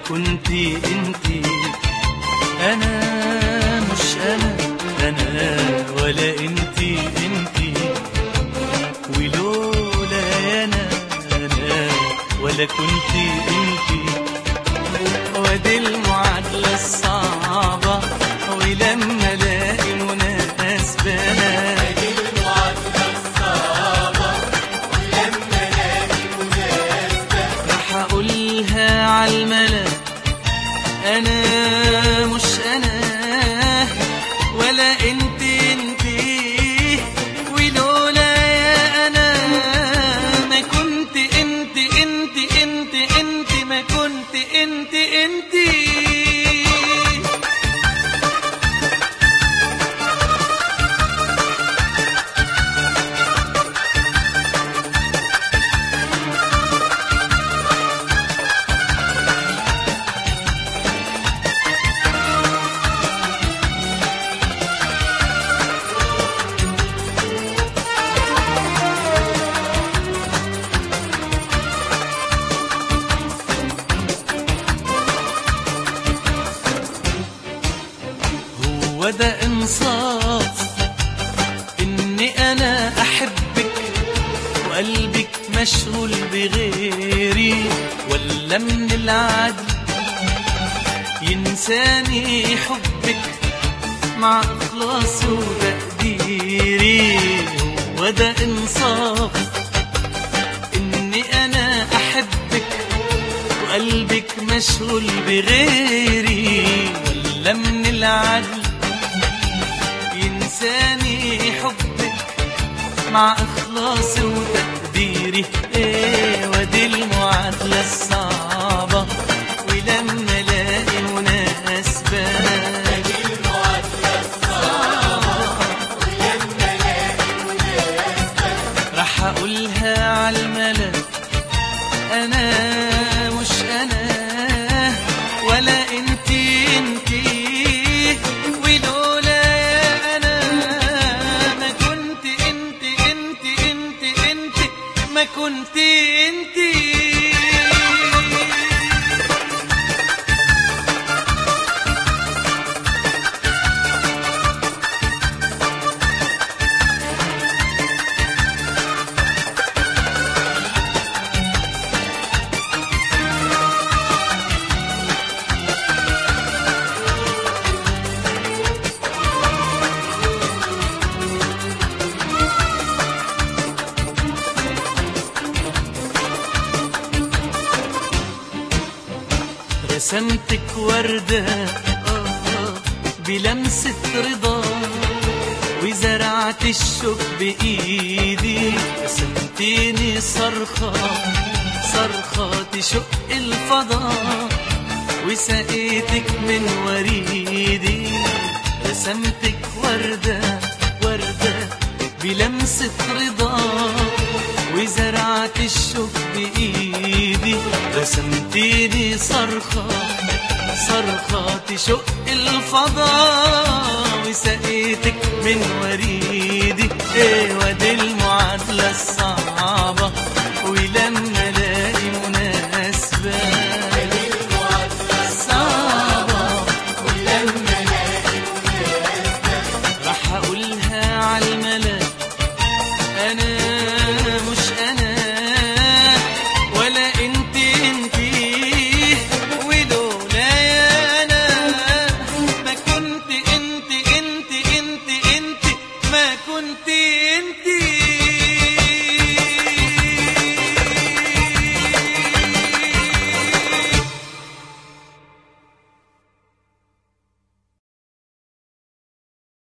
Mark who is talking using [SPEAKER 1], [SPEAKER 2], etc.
[SPEAKER 1] كنت انت انا مش انا انا ولا انت انت ولولا انا انا ولا كنت انت ودي المعادلة الصعبة ولما الاقي مناسبة راح اقولها عالملا انا مش انا ولا انت انت ولولا يا انا ما كنت انت انت انت انت ما كنت انت انت هو ده انصاف اني انا احبك وقلبك مشغول بغيري ولا من العدل ينساني حبك مع اخلاص وتقديري هو ده انصاف اني انا احبك وقلبك مشغول بغيري ولا من العدل ينساني حبك مع اخلاصي وتقديري ايه ودي المعادلة الصعبة ولما الاقي مناسبة راح اقولها عالملا انا مش انا ولا انت انت ولولا يا انا ما كنت انت انت انت انت ما كنت انت رسمتك وردة آه، بلمسة رضا وزرعت الشوك بإيدي رسمتيني صرخة صرخة تشق الفضاء وسقيتك من وريدي رسمتك وردة وردة بلمسة رضا وزرعت الشوك بإيدي رسمتيني صرخة صرخة تشق الفضاء وسقيتك من وريدي ايه ودي المعادلة الصعبة ولما الاقي مناسبة صعبة راح اقولها عالملا انا مش انا ولا انت انت ولولا يا انا ما كنت انت